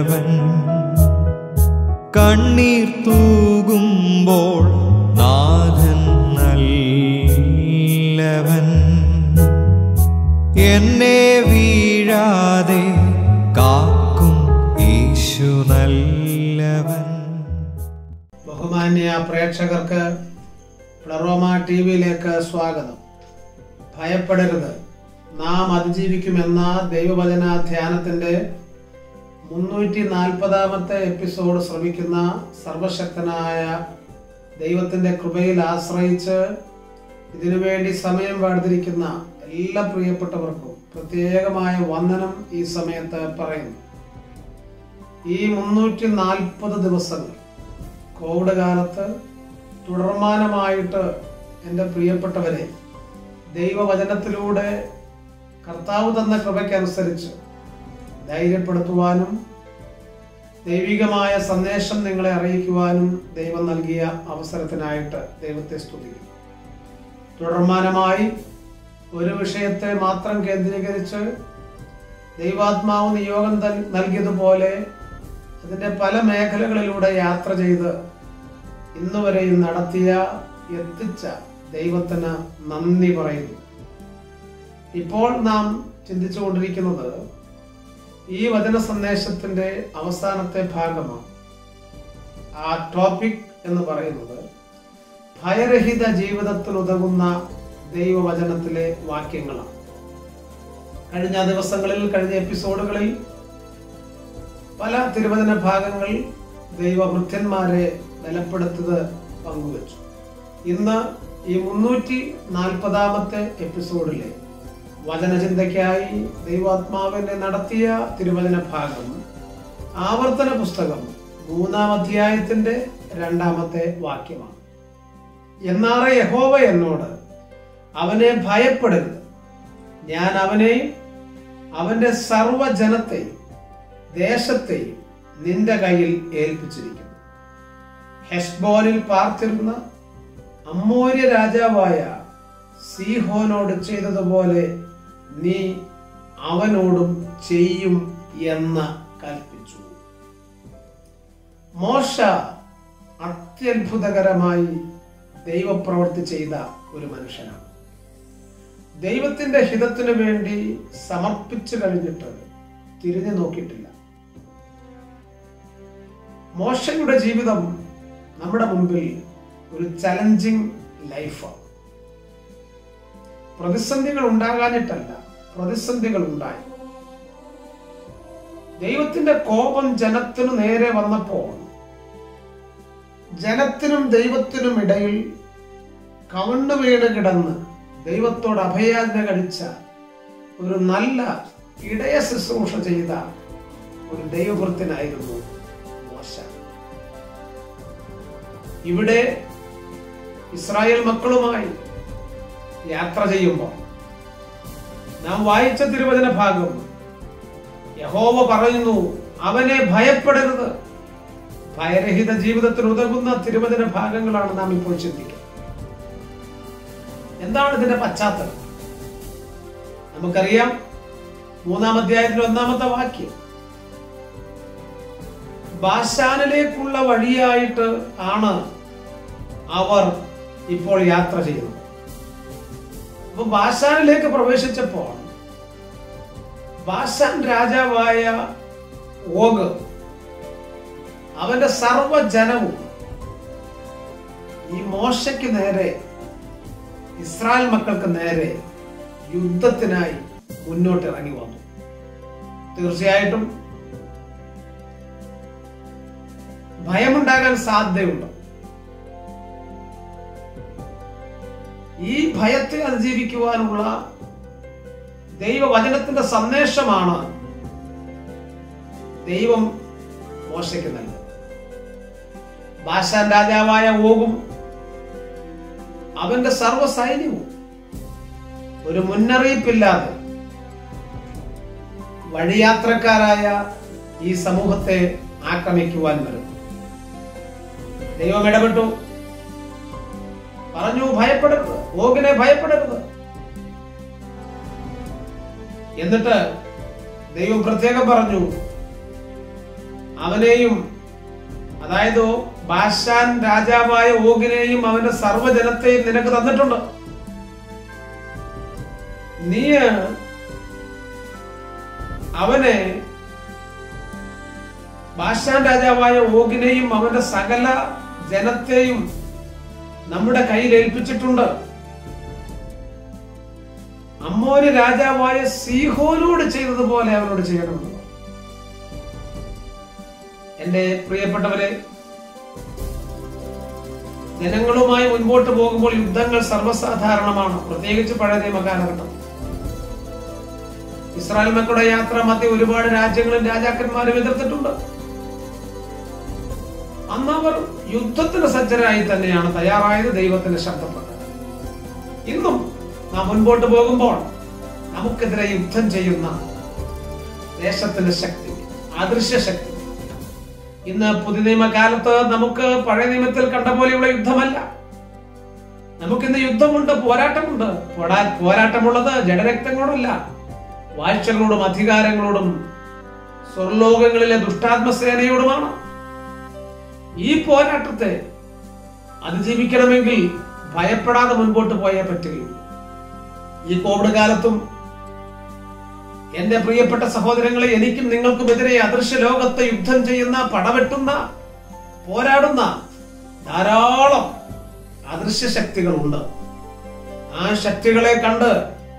നല്ലവൻ കണ്ണീർ തൂകുമ്പോൾ നാഥൻ നല്ലവൻ എന്നെ വീഴാതെ കാക്കും യേശു നല്ലവൻ ബഹുമാന്യ പ്രേക്ഷകർക്ക് പ്ലറോമ ടി വിയിലേക്ക് സ്വാഗതം ഭയപ്പെടരുത് നാം അതിജീവിക്കുമെന്ന ദൈവവചന ധ്യാനത്തിന്റെ മുന്നൂറ്റി നാൽപ്പതാമത്തെ എപ്പിസോഡ് ശ്രമിക്കുന്ന സർവശക്തനായ ദൈവത്തിന്റെ കൃപയിൽ ആശ്രയിച്ച് ഇതിനുവേണ്ടി സമയം വേർതിരിക്കുന്ന എല്ലാ പ്രിയപ്പെട്ടവർക്കും പ്രത്യേകമായ വന്ദനം ഈ സമയത്ത് പറയുന്നു ഈ മുന്നൂറ്റി നാൽപ്പത് ദിവസങ്ങൾ കോവിഡ് കാലത്ത് തുടർമാനമായിട്ട് എൻ്റെ പ്രിയപ്പെട്ടവരെ ദൈവവചനത്തിലൂടെ കർത്താവ് തന്ന കൃപയ്ക്കനുസരിച്ച് ധൈര്യപ്പെടുത്തുവാനും ദൈവികമായ സന്ദേശം നിങ്ങളെ അറിയിക്കുവാനും ദൈവം നൽകിയ അവസരത്തിനായിട്ട് ദൈവത്തെ സ്തുതിക്കും തുടർമാനമായി ഒരു വിഷയത്തെ മാത്രം കേന്ദ്രീകരിച്ച് ദൈവാത്മാവ് നിയോഗം തൽ- നൽകിയതുപോലെ അതിൻ്റെ പല മേഖലകളിലൂടെ യാത്ര ചെയ്ത് ഇന്നുവരെയും നടത്തിയ എത്തിച്ച ദൈവത്തിന് നന്ദി പറയുന്നു ഇപ്പോൾ നാം ചിന്തിച്ചുകൊണ്ടിരിക്കുന്നത് ഈ വചന സന്ദേശത്തിന്റെ അവസാനത്തെ ഭാഗമാണ് ആ ടോപ്പിക് എന്ന് പറയുന്നത് ഭയരഹിത ജീവിതത്തിൽ ഉതകുന്ന ദൈവവചനത്തിലെ വാക്യങ്ങളാണ് കഴിഞ്ഞ ദിവസങ്ങളിൽ കഴിഞ്ഞ എപ്പിസോഡുകളിൽ പല തിരുവചന ഭാഗങ്ങൾ ദൈവവൃത്യന്മാരെ ബലപ്പെടുത്തത് പങ്കുവച്ചു ഇന്ന് ഈ മുന്നൂറ്റി നാൽപ്പതാമത്തെ എപ്പിസോഡിലെ വചനചിന്തയ്ക്കായി ദൈവാത്മാവിനെ നടത്തിയ തിരുവചന ഭാഗം ആവർത്തന പുസ്തകം മൂന്നാം അധ്യായത്തിന്റെ രണ്ടാമത്തെ വാക്യമാണ് എന്നാറെ യഹോവ എന്നോട് അവനെ ഭയപ്പെടരുത് ഞാൻ അവനെയും അവന്റെ സർവജനത്തെയും ദേശത്തെയും നിന്റെ കയ്യിൽ ഏൽപ്പിച്ചിരിക്കുന്നു ഹെസ്ബോനിൽ പാർത്തിരുന്ന അമ്മോര്യ രാജാവായ സീഹോനോട് ചെയ്തതുപോലെ നീ അവനോടും ചെയ്യും എന്ന് കൽപ്പിച്ചു മോശ അത്യത്ഭുതകരമായി ദൈവപ്രവൃത്തി ചെയ്ത ഒരു മനുഷ്യനാണ് ദൈവത്തിന്റെ ഹിതത്തിനു വേണ്ടി സമർപ്പിച്ചു കഴിഞ്ഞിട്ട് തിരിഞ്ഞു നോക്കിയിട്ടില്ല മോശയുടെ ജീവിതം നമ്മുടെ മുമ്പിൽ ഒരു ചലഞ്ചിങ് ലൈഫാണ് പ്രതിസന്ധികൾ ഉണ്ടാകാനിട്ടല്ല പ്രതിസന്ധികൾ ഉണ്ടായി ദൈവത്തിന്റെ കോപം ജനത്തിനു നേരെ വന്നപ്പോൾ ജനത്തിനും ദൈവത്തിനും ഇടയിൽ കവണ്ണു വീണ് കിടന്ന് ദൈവത്തോട് അഭയാജ്ഞ കഴിച്ച ഒരു നല്ല ഇടയ ശുശ്രൂഷ ചെയ്ത ഒരു ദൈവവൃത്തിനായിരുന്നു മോശ ഇവിടെ ഇസ്രായേൽ മക്കളുമായി യാത്ര ചെയ്യുമ്പോൾ നാം വായിച്ച തിരുവചന ഭാഗം യഹോവ പറയുന്നു അവനെ ഭയപ്പെടരുത് ഭയരഹിത ജീവിതത്തിന് ഉതകുന്ന തിരുവചന ഭാഗങ്ങളാണ് നാം ഇപ്പോൾ ചിന്തിക്കുന്നത് എന്താണ് ഇതിന്റെ പശ്ചാത്തലം നമുക്കറിയാം മൂന്നാം അധ്യായത്തിൽ ഒന്നാമത്തെ വാക്യം ബാശാനിലേക്കുള്ള വഴിയായിട്ട് ആണ് അവർ ഇപ്പോൾ യാത്ര ചെയ്യുന്നത് അപ്പൊ ബാശാനിലേക്ക് പ്രവേശിച്ചപ്പോൾ ബാശാൻ രാജാവായ ഓഗ് അവന്റെ സർവജനവും ഈ മോശയ്ക്ക് നേരെ ഇസ്രായേൽ മക്കൾക്ക് നേരെ യുദ്ധത്തിനായി മുന്നോട്ട് ഇറങ്ങി വന്നു തീർച്ചയായിട്ടും ഭയമുണ്ടാകാൻ സാധ്യതയുണ്ട് ഈ ഭയത്തെ അതിജീവിക്കുവാനുള്ള ദൈവവചനത്തിന്റെ സന്ദേശമാണ് ദൈവം മോശയ്ക്ക് നൽകുന്നത് ബാഷാൻ രാജാവായ ഓകും അവന്റെ സർവ്വ സൈന്യവും ഒരു മുന്നറിയിപ്പില്ലാതെ വഴിയാത്രക്കാരായ ഈ സമൂഹത്തെ ആക്രമിക്കുവാൻ വരും ദൈവം ഇടപെട്ടു പറഞ്ഞു ഭയപ്പെടരുത് ഓകിനെ ഭയപ്പെടരുത് എന്നിട്ട് ദൈവം പ്രത്യേകം പറഞ്ഞു അവനെയും അതായത് ബാഷാൻ രാജാവായ ഓഗിനെയും അവന്റെ സർവ്വജനത്തെയും നിനക്ക് തന്നിട്ടുണ്ട് നീ അവനെ ബാഷാൻ രാജാവായ ഓഗിനെയും അവന്റെ സകല ജനത്തെയും നമ്മുടെ കയ്യിൽ ഏൽപ്പിച്ചിട്ടുണ്ട് അമ്മോന് രാജാവായ സീഹോനോട് ചെയ്തതുപോലെ അവനോട് ചെയ്യണമെന്ന് എന്റെ പ്രിയപ്പെട്ടവരെ ജനങ്ങളുമായി മുൻപോട്ട് പോകുമ്പോൾ യുദ്ധങ്ങൾ സർവ്വസാധാരണമാണ് പ്രത്യേകിച്ച് പഴയ നിയമ കാലഘട്ടം ഇസ്രായേൽ മക്കളുടെ യാത്ര മധ്യ ഒരുപാട് രാജ്യങ്ങളും രാജാക്കന്മാരും എതിർത്തിട്ടുണ്ട് അന്ന് അവർ യുദ്ധത്തിന് സജ്ജരായി തന്നെയാണ് തയ്യാറായത് ദൈവത്തിന്റെ ശബ്ദപ്രകാരം ഇന്നും നാം മുൻപോട്ട് പോകുമ്പോൾ നമുക്കെതിരെ യുദ്ധം ചെയ്യുന്ന ദേശത്തിന്റെ ശക്തി അദൃശ്യ ശക്തി ഇന്ന് പുതിയ നിയമകാലത്ത് നമുക്ക് പഴയ നിയമത്തിൽ കണ്ട പോലെയുള്ള യുദ്ധമല്ല നമുക്കിന്ന് യുദ്ധമുണ്ട് പോരാട്ടമുണ്ട് പോരാ- പോരാട്ടമുള്ളത് ജഡരക്തങ്ങളോടല്ല വാഴ്ചകളോടും അധികാരങ്ങളോടും സ്വർലോകങ്ങളിലെ ദുഷ്ടാത്മസേനയോടുമാണ് ഈ പോരാട്ടത്തെ അതിജീവിക്കണമെങ്കിൽ ഭയപ്പെടാതെ മുൻപോട്ട് പോയേ പറ്റുകയുള്ളൂ ഈ കോവിഡ് കാലത്തും എന്റെ പ്രിയപ്പെട്ട സഹോദരങ്ങളെ എനിക്കും നിങ്ങൾക്കുമെതിരെ അദൃശ്യ ലോകത്തെ യുദ്ധം ചെയ്യുന്ന പടവെട്ടുന്ന പോരാടുന്ന ധാരാളം അദൃശ്യ ശക്തികളുണ്ട് ആ ശക്തികളെ കണ്ട്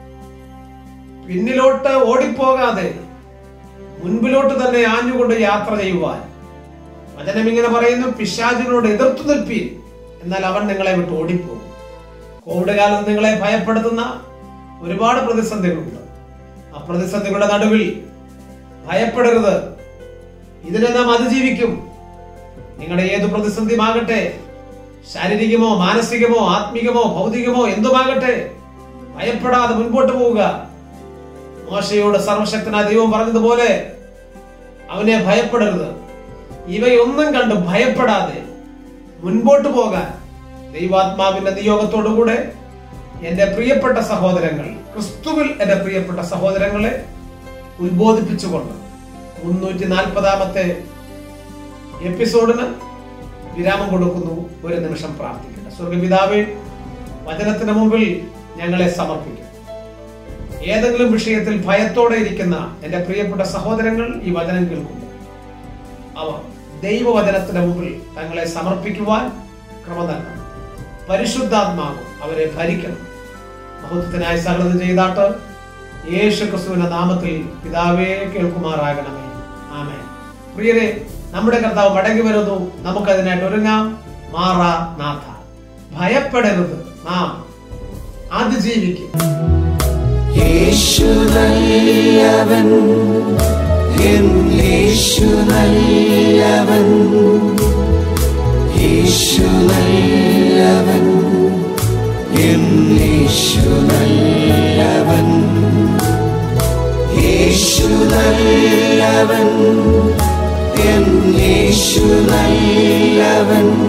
പിന്നിലോട്ട് ഓടിപ്പോകാതെ മുൻപിലോട്ട് തന്നെ ആഞ്ഞുകൊണ്ട് യാത്ര ചെയ്യുവാൻ വചനം ഇങ്ങനെ പറയുന്നു പിശാചിനോട് എതിർത്തു നിൽപ്പീൻ എന്നാൽ അവൻ നിങ്ങളെ വിട്ട് ഓടിപ്പോകും കോവിഡ് കാലത്ത് നിങ്ങളെ ഭയപ്പെടുത്തുന്ന ഒരുപാട് പ്രതിസന്ധികളുണ്ട് ആ പ്രതിസന്ധികളുടെ നടുവിൽ ഭയപ്പെടരുത് ഇതിനെ നാം അതിജീവിക്കും നിങ്ങളുടെ ഏത് പ്രതിസന്ധിയുമാകട്ടെ ശാരീരികമോ മാനസികമോ ആത്മീകമോ ഭൗതികമോ എന്തുമാകട്ടെ ഭയപ്പെടാതെ മുൻപോട്ട് പോവുക മോശയോട് സർവശക്തനായ ദൈവം പറഞ്ഞതുപോലെ അവനെ ഭയപ്പെടരുത് ഇവയൊന്നും കണ്ട് ഭയപ്പെടാതെ മുൻപോട്ട് പോകാൻ ദൈവാത്മാവിന്റെ നിയോഗത്തോടുകൂടെ എന്റെ പ്രിയപ്പെട്ട സഹോദരങ്ങൾ ക്രിസ്തുവിൽ എന്റെ പ്രിയപ്പെട്ട സഹോദരങ്ങളെ ഉത്ബോധിപ്പിച്ചുകൊണ്ട് മുന്നൂറ്റി നാൽപ്പതാമത്തെ എപ്പിസോഡിന് വിരാമം കൊടുക്കുന്നു ഒരു നിമിഷം പ്രാർത്ഥിക്കട്ടെ സ്വർഗപിതാവേ വചനത്തിന് മുമ്പിൽ ഞങ്ങളെ സമർപ്പിക്കും ഏതെങ്കിലും വിഷയത്തിൽ ഭയത്തോടെ ഇരിക്കുന്ന എന്റെ പ്രിയപ്പെട്ട സഹോദരങ്ങൾ ഈ വചനം കേൾക്കുന്നു അവർ ദൈവവചനത്തിന് മുമ്പിൽ തങ്ങളെ സമർപ്പിക്കുവാൻ ക്രമ നൽകണം പരിശുദ്ധാത്മാവ് അവരെ ഭരിക്കണം മഹത്വത്തിനായി സകലത് ചെയ്താട്ട് യേശു ക്രിസ്തുവിന്റെ നാമത്തിൽ പിതാവേ കേൾക്കുമാറാകണമേ ആമേ പ്രിയരെ നമ്മുടെ കർത്താവ് മടങ്ങി വരുന്നു നമുക്കതിനായിട്ട് ഒരുങ്ങാം മാറാ നാഥ ഭയപ്പെടരുത് നാം അതിജീവിക്കും യേശു നല്ലവൻ എൻ യേശു നല്ലവൻ യേശു നല്ലവൻ എൻ യേശു നല്ലവൻ യേശു നല്ലവൻ എൻ യേശു നല്ലവൻ